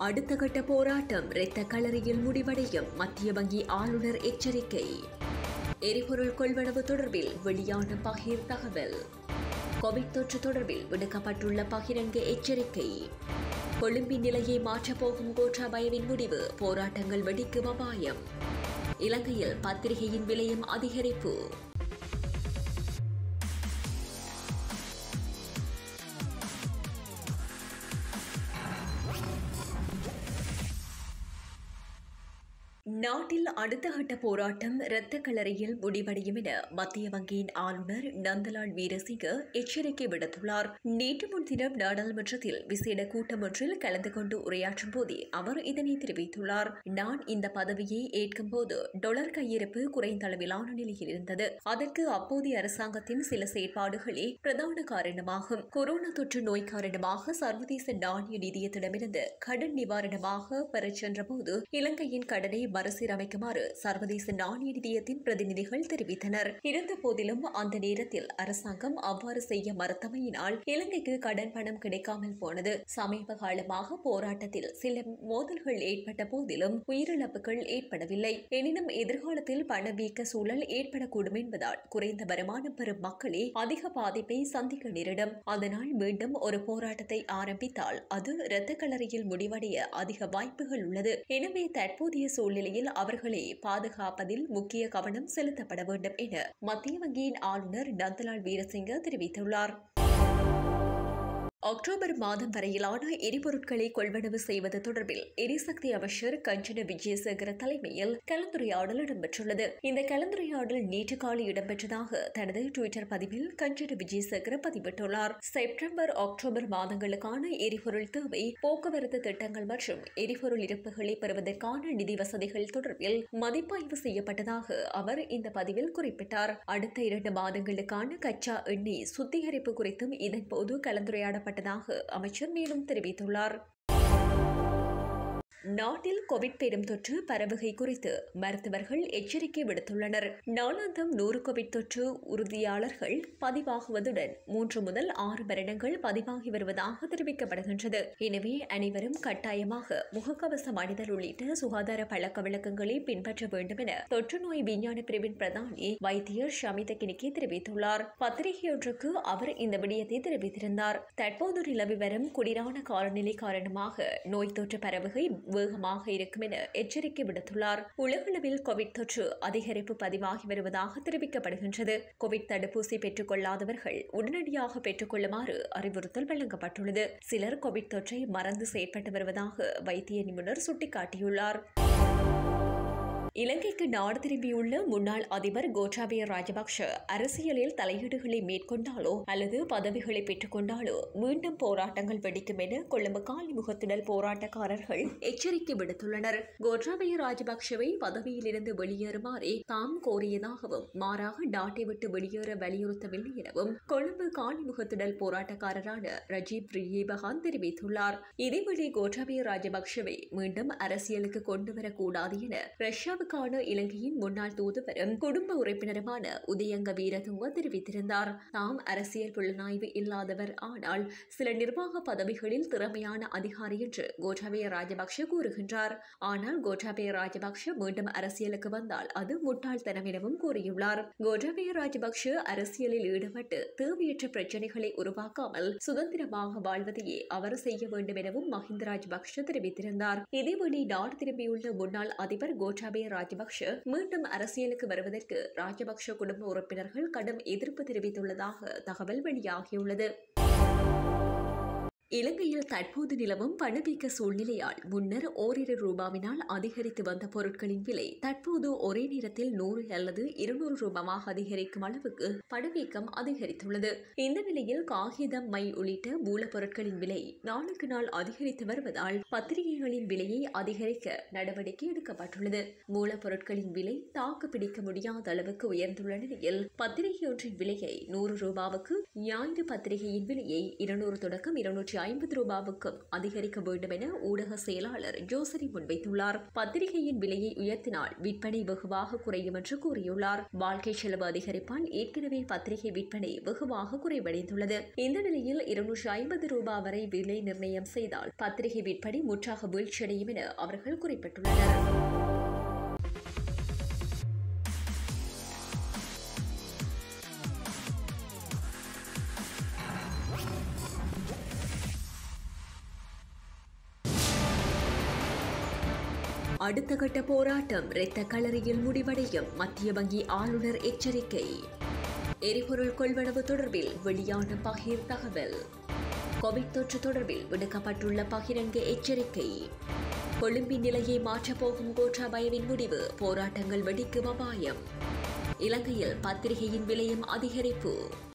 அடுத்த கட்ட போராட்டம் இரத்த களரியில் முடிவடையும் மத்திய வங்கி ஆளுநர் எச்சரிக்கை எரிபொருள் கொள்வனவு தொடர்பில் வெளியான பகிர் தகவல் கோவிட் தொற்று தொடர்பில் விடுக்கப்பட்டுள்ள பகிரங்க எச்சரிக்கை கொழும்பின் நிலையை மாற்றப் போகும் கோட்டாபயவின் முடிவு போராட்டங்கள் வெடிக்கும் அபாயம் இலங்கையில் பத்திரிகையின் விலையும் அதிகரிப்பு நாட்டில் அடுத்த கட்ட போராட்டம் இரத்த களரியில் முடிவடையும் என மத்திய வங்கியின் ஆளுநர் நந்தலால் வீரசிங்க எச்சரிக்கை விடுத்துள்ளார் நேற்று முன்தினம் நாடாளுமன்றத்தில் விசேட கூட்டம் ஒன்றில் கலந்து கொண்டு உரையாற்றும் போதே அவர் இதனை தெரிவித்துள்ளார் நான் இந்த பதவியை ஏற்கும் போது டொலர் கையிருப்பு குறைந்த அளவிலான நிலையில் இருந்தது அதற்கு அப்போதைய அரசாங்கத்தின் சில செயற்பாடுகளே பிரதான காரணமாகும் கொரோனா தொற்று நோய் காரணமாக சர்வதேச நாணய நிதியத்திடமிருந்து கடன் நிவாரணமாக பெறச் சென்றபோது இலங்கையின் கடனை மறுசீரமைக்குமாறு சர்வதேச நாணய நிதியத்தின் பிரதிநிதிகள் தெரிவித்தனர் இருந்த போதிலும் அந்த நேரத்தில் அரசாங்கம் அவ்வாறு செய்ய மறுத்தமையினால் இலங்கைக்கு கடன் பணம் கிடைக்காமல் போனது சமீப காலமாக போராட்டத்தில் சில மோதல்கள் ஏற்பட்ட போதிலும் உயிரிழப்புகள் ஏற்படவில்லை எனினும் எதிர்காலத்தில் பணவீக்க சூழல் ஏற்படக்கூடும் என்பதால் குறைந்த வருமானம் பெறும் மக்களே அதிக பாதிப்பை சந்திக்க நேரிடும் அதனால் மீண்டும் ஒரு போராட்டத்தை ஆரம்பித்தால் அது இரத்த களரியில் முடிவடைய அதிக வாய்ப்புகள் உள்ளது எனவே தற்போதைய சூழ்நிலையில் அவர்களை பாதுகாப்பதில் முக்கிய கவனம் செலுத்தப்பட வேண்டும் என மத்திய வங்கியின் ஆளுநர் நந்தலால் வீரசிங்க தெரிவித்துள்ளார் அக்டோபர் மாதம் வரையிலான எரிபொருட்களை கொள்வனவு செய்வது தொடர்பில் எரிசக்தி அமைச்சர் கஞ்சன விஜயசேகர தலைமையில் கலந்துரையாடல் இடம்பெற்றுள்ளது இந்த கலந்துரையாடல் நேற்று காலை இடம்பெற்றதாக தனது டுவிட்டர் பதிவில் கஞ்சன விஜயசேகர பதிவிட்டுள்ளார் செப்டம்பர் அக்டோபர் மாதங்களுக்கான எரிபொருள் தேவை போக்குவரத்து திட்டங்கள் மற்றும் எரிபொருள் இருப்புகளை பெறுவதற்கான நிதி வசதிகள் தொடர்பில் மதிப்பாய்வு செய்யப்பட்டதாக அவர் இந்த பதிவில் குறிப்பிட்டார் அடுத்த இரண்டு மாதங்களுக்கான கச்சா எண்ணெய் சுத்திகரிப்பு குறித்தும் இதன்போது கலந்துரையாடப்பட்ட செய்யப்பட்டதாக அமைச்சர் மேலும் தெரிவித்துள்ளார் நாட்டில் கோவிட் பெரும் தொற்று பரவுகை குறித்து மருத்துவர்கள் எச்சரிக்கை விடுத்துள்ளனர் நாளாந்தம் நூறு கோவிட் தொற்று உறுதியாளர்கள் பதிவாகுவதுடன் மூன்று முதல் ஆறு மரணங்கள் பதிவாகி வருவதாக தெரிவிக்கப்படுகின்றது எனவே அனைவரும் கட்டாயமாக முகக்கவசம் அணிதல் உள்ளிட்ட சுகாதார பழக்க வழக்கங்களை பின்பற்ற வேண்டும் என தொற்று நோய் விஞ்ஞான பிரிவின் பிரதானி வைத்தியர் ஷமித கினிக்கி தெரிவித்துள்ளார் பத்திரிகையொன்றுக்கு அவர் இந்த விடயத்தை தெரிவித்திருந்தார் தற்போது நிலவி வரும் குளிரான காலநிலை காரணமாக நோய் தொற்று பரவுகை வேகமாக இருக்கும் என எச்சரிக்கை விடுத்துள்ளார் உலகளவில் கோவிட் தொற்று அதிகரிப்பு பதிவாகி வருவதாக தெரிவிக்கப்படுகின்றது கோவிட் தடுப்பூசி பெற்றுக் கொள்ளாதவர்கள் உடனடியாக பெற்றுக் கொள்ளுமாறு அறிவுறுத்தல் வழங்கப்பட்டுள்ளது சிலர் கோவிட் தொற்றை மறந்து செயற்பட்டு வருவதாக வைத்திய நிபுணர் சுட்டிக்காட்டியுள்ளார் இலங்கைக்கு நாடு திரும்பியுள்ள முன்னாள் அதிபர் கோட்டாபய ராஜபக்ஷ அரசியலில் தலையீடுகளை மேற்கொண்டாலோ அல்லது பதவிகளை பெற்றுக்கொண்டாலோ மீண்டும் போராட்டங்கள் வெடிக்கும் என கொழும்பு காலிமுகத்திடல் போராட்டக்காரர்கள் எச்சரிக்கை விடுத்துள்ளனர் கோட்டாபய ராஜபக்ஷவை பதவியிலிருந்து வெளியேறுமாறே தாம் கோரியதாகவும் மாறாக நாட்டை விட்டு வெளியேற வலியுறுத்தவில்லை எனவும் கொழும்பு காலிமுகத்திடல் போராட்டக்காரரான ரஜீப் ரியேபகான் தெரிவித்துள்ளார் இதேவேளை கோட்டாபய ராஜபக்ஷவை மீண்டும் அரசியலுக்கு கொண்டு வரக்கூடாது என ரஷ்யா இந்தியாவுக்கான இலங்கையின் முன்னாள் தூதுவரும் குடும்ப உறுப்பினருமான உதயங்க வீரதுங்க தெரிவித்திருந்தார் தாம் அரசியல் புலனாய்வு இல்லாதவர் ஆனால் சில நிர்வாக பதவிகளில் திறமையான அதிகாரி என்று கோட்டாபய ராஜபக்ஷ கூறுகின்றார் ஆனால் கோட்டாபய ராஜபக்ஷ மீண்டும் அரசியலுக்கு வந்தால் அது முட்டாள்தனம் எனவும் கூறியுள்ளார் கோட்டாபய ராஜபக்ஷ அரசியலில் ஈடுபட்டு தேவையற்ற பிரச்சனைகளை உருவாக்காமல் சுதந்திரமாக வாழ்வதையே அவர் செய்ய வேண்டும் எனவும் மஹிந்த ராஜபக்ஷ தெரிவித்திருந்தார் இதேவேளை நாடு திரும்பியுள்ள முன்னாள் அதிபர் கோட்டாபய ராஜபக்ஷ மீண்டும் அரசியலுக்கு வருவதற்கு ராஜபக்ஷ குடும்ப உறுப்பினர்கள் கடும் எதிர்ப்பு தெரிவித்துள்ளதாக தகவல் வெளியாகியுள்ளது இலங்கையில் தற்போது நிலவும் பணவீக்க சூழ்நிலையால் முன்னர் ஓரிரு ரூபாவினால் அதிகரித்து வந்த பொருட்களின் விலை தற்போது ஒரே நேரத்தில் நூறு அல்லது இருநூறு ரூபாயாக அதிகரிக்கும் அளவுக்கு பணவீக்கம் அதிகரித்துள்ளது இந்த நிலையில் காகிதம் மை உள்ளிட்ட மூலப்பொருட்களின் விலை நாளுக்கு நாள் அதிகரித்து வருவதால் பத்திரிகைகளின் விலையை அதிகரிக்க நடவடிக்கை எடுக்கப்பட்டுள்ளது மூலப்பொருட்களின் விலை தாக்கு பிடிக்க முடியாத அளவுக்கு உயர்ந்துள்ள நிலையில் பத்திரிகை ஒன்றின் விலையை நூறு ரூபாவுக்கு ஞாயிறு பத்திரிகையின் விலையை இருநூறு தொடக்கம் இருநூற்றி ஐம்பது ரூபாவுக்கும் அதிகரிக்க வேண்டும் என ஊடக செயலாளர் ஜோசரி முன்வைத்துள்ளார் பத்திரிகையின் விலையை உயர்த்தினால் விற்பனை வெகுவாக குறையும் என்று கூறியுள்ளார் வாழ்க்கை செலவு அதிகரிப்பால் ஏற்கனவே பத்திரிகை விற்பனை வெகுவாக குறைவடைந்துள்ளது இந்த நிலையில் இருநூற்றி ஐம்பது ரூபாய் வரை விலை நிர்ணயம் செய்தால் பத்திரிகை விற்பனை முற்றாக வீழ்ச்சியடையும் என அவர்கள் குறிப்பிட்டுள்ளனர் அடுத்த கட்ட போராட்டம் இரத்த களரியில் முடிவடையும் மத்திய வங்கி ஆளுநர் எச்சரிக்கை எரிபொருள் கொள்வனவு தொடர்பில் வெளியான பகிர் தகவல் கோவிட் தொற்று தொடர்பில் விடுக்கப்பட்டுள்ள பகிரங்க எச்சரிக்கை கொழும்பின் நிலையை மாற்றப்போகும் கோட்டாபயவின் முடிவு போராட்டங்கள் வெடிக்கும் அபாயம் இலங்கையில் பத்திரிகையின் விலையும் அதிகரிப்பு